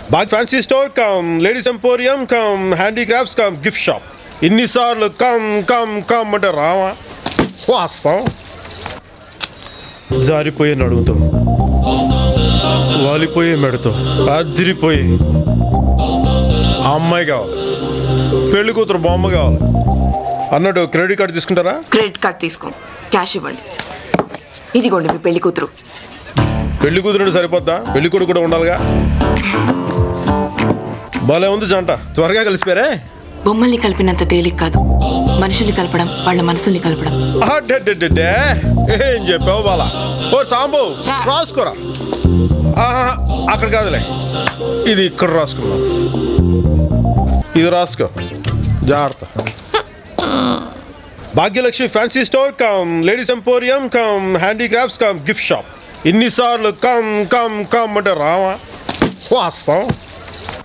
బాగ్ fancy store cum ladies emporium cum handicrafts cum gift shop ఇన్నిసార్లు cum cum cum అంటే రావా వాస్తాం జారిపోయే నడుగుతో వాలిపోయే మెడతో అదిరిపోయి అమ్మాయి కావాలి పెళ్లి కూతురు బొమ్మ కావాలి అన్నట్టు క్రెడిట్ కార్డు తీసుకుంటారా క్రెడిట్ కార్డ్ తీసుకో క్యాష్ ఇవ్వండి ఇదిగోండి మీ పెళ్లి కూతురు పెళ్లి కూతురు సరిపోద్దా పెళ్లి కొడుకు కూడా ఉండాలిగా భలే ఉంది జంట త్వరగా కలిసిపోయారే బొమ్మల్ని కలిపినంత తేలిక కాదు మనుషుల్ని కలపడం వాళ్ళ మనసుల్ని కలపడం అడ్డడ్డడ్డే. ఏం చెప్పావు బాలా ఓ సాంబు సార్. రాసుకోరా ఆహా, అక్కడ కాదులే ఇది ఇక్కడ రాసుకున్నాం ఇది రాసుకో జాగ్రత్త Bhagyalakshmi fancy store cum ladies emporium cum handicrafts cum gift shop ఇన్నిసార్లు కమ్ కమ్ కమ్ అంటే రావా వాస్తాం